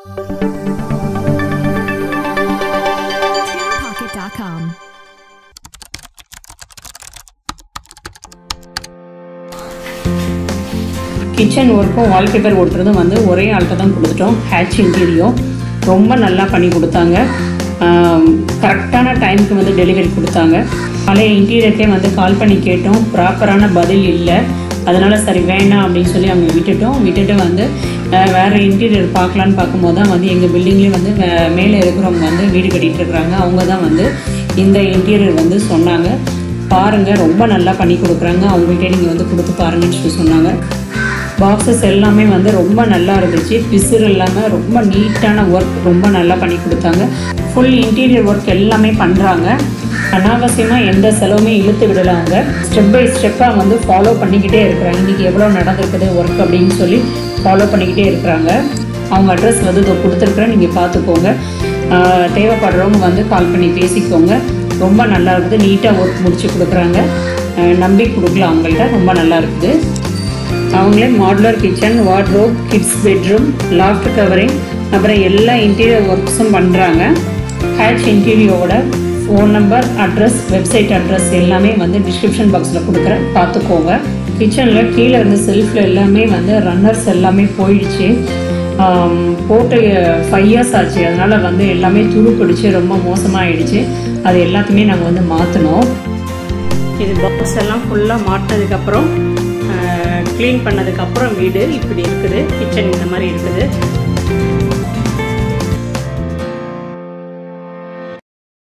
TunePocket.com. Kitchen ஒர்க்கும் wallpaper ஒட்டுறதும் வந்து ஒரே ஆள்கிட்ட தான் கொடுத்துட்டோம் ஹேட்ச் இன்டீரியோ ரொம்ப நல்லா பண்ணி கொடுத்தாங்க கரெக்டான டைமுக்கு வந்து டெலிவரி கொடுத்தாங்க பழைய இன்டீரியருக்கே வந்து கால் பண்ணி கேட்டோம் ப்ராப்பரான பதில் இல்லை அதனால் சரி வேண்டாம் அப்படின்னு சொல்லி அவங்க விட்டுட்டோம் விட்டுட்டு வந்து அஹ், வேறு இன்டீரியர் பார்க்கலான்னு பார்க்கும்போது தான் வந்து எங்கள் பில்டிங்லேயே வந்து வே- மேலே இருக்கிறவங்க வந்து வீடு கட்டிகிட்டு இருக்கிறாங்க அவங்க தான் வந்து இந்த இன்டீரியர் வந்து சொன்னாங்க பாருங்கள் ரொம்ப நல்லா பண்ணி கொடுக்குறாங்க அவங்கள்ட்டே நீங்கள் வந்து கொடுத்து பாருங்கன்னு சொல்லி சொன்னாங்க பாக்ஸஸ் எல்லாமே வந்து ரொம்ப நல்லா இருந்துச்சு பிசுறு இல்லாமல் ரொம்ப நீட்டான ஒர்க் ரொம்ப நல்லா பண்ணி கொடுத்தாங்க ஃபுல் இன்டீரியர் ஒர்க் எல்லாமே பண்ணுறாங்க அனாவசியமாக எந்த செலவுமே இழுத்து விடல அவங்க ஸ்டெப் பை ஸ்டெப்பாக வந்து ஃபாலோ பண்ணிக்கிட்டே இருக்கிறாங்க இன்றைக்கி எவ்வளோ நடந்திருக்குது ஒர்க் அப்படின்னு சொல்லி ஃபாலோ பண்ணிக்கிட்டே இருக்கிறாங்க அவங்க அட்ரஸ் வந்து இதை கொடுத்துருக்குறேன் நீங்கள் பார்த்துக்கோங்க ஆஹ் தேவைப்படுறவங்க வந்து கால் பண்ணி பேசிக்கோங்க ரொம்ப நல்லா இருக்குது நீட்டாக ஒர்க் முடிச்சு கொடுக்குறாங்க ஆஹ் நம்பி கொடுக்கலாம் அவங்கள்ட்ட ரொம்ப நல்லா இருக்குது அவங்களே modular kitchen wardrobe kids bedroom loft covering அப்புறம் எல்லா இன்டீரியர் ஒர்க்ஸும் பண்ணுறாங்க ஹேட்ச் இன்டீரியோட phone number address website address எல்லாமே வந்து டிஸ்கிரிப்ஷன் பாக்ஸில் கொடுக்குறேன் பார்த்துக்கோங்க கிச்சனில் கீழே இருந்த செல்ஃபில் எல்லாமே வந்து ரன்னர்ஸ் எல்லாமே போயிடுச்சு ஆம், போட்டு ஃபைவ் இயர்ஸ் ஆச்சு அதனால் வந்து எல்லாமே துரு பிடிச்சி ரொம்ப மோசமாகிடுச்சு அது எல்லாத்தையுமே நாங்கள் வந்து மாற்றினோம் இது பாக்ஸ் எல்லாம் ஃபுல்லாக மாட்டினதுக்கப்புறம் க்ளீன் பண்ணதுக்கப்புறம் வீடு இப்படி இருக்குது கிச்சன் இந்த மாதிரி இருக்குது